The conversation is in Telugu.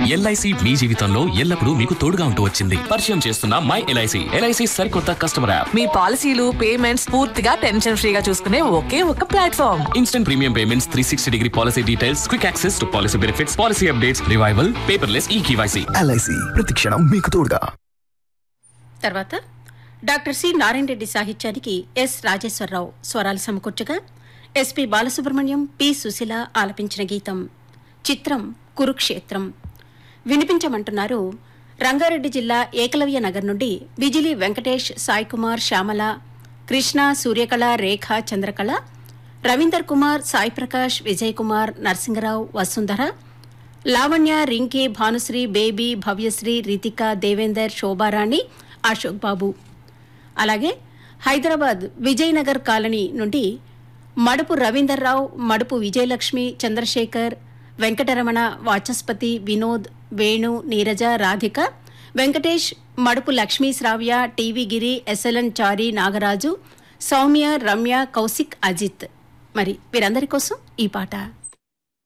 ఎల్ఐసి మీ జీవితంలో ఎల్లప్పుడూ మీకు తోడుగా ఉంటూ వచ్చింది పరిచయం చేస్తున్న మై ఎల్ఐసి ఎల్ఐసి సరికొత్త కస్టమర్ యాప్ మీ పాలసీలు పేమెంట్స్ పూర్తిగా టెన్షన్ ఫ్రీగా చూసుకునే ఒకే ఒక platform instant premium payments three sixty degree policy details quick access to policy benefits policy updates revival paperless e KYC LIC ప్రతిక్షణం మీకు తోడుగా తర్వాత డాక్టర్ సి నారాయణ రెడ్డి సాహిత్యానికి ఎస్ రాజేశ్వరరావు స్వరాలు సమకూర్చగా ఎస్పి బాలసుబ్రహ్మణ్యం పి సుశీల ఆలపించిన గీతం చిత్రం కురుక్షేత్రం వినిపించమంటున్నారు రంగారెడ్డి జిల్లా ఏకలవ్య నగర్ నుండి బిజిలి వెంకటేష్ సాయి కుమార్ శ్యామల కృష్ణ సూర్యకళ రేఖ చంద్రకళ రవీందర్ కుమార్ సాయి ప్రకాష్ విజయ్ కుమార్ నరసింగరావు వసుంధర లావణ్య రింకీ భానుశ్రీ బేబీ భవ్యశ్రీ రితిక దేవేందర్ శోభారాణి అశోక్ బాబు అలాగే హైదరాబాద్ విజయనగర్ కాలనీ నుండి మడుపు రవీందర్రావు మడుపు విజయలక్ష్మి చంద్రశేఖర్ వెంకటరమణ వాచస్పతి వినోద్ వేణు నీరజ రాధిక వెంకటేష్ మడుపు లక్ష్మీ శ్రావ్య టీవీ గిరి ఎస్ఎల్ఎన్ చారి నాగరాజు సౌమ్య రమ్య కౌశిక్ అజిత్ మరి వీరందరి కోసం ఈ పాట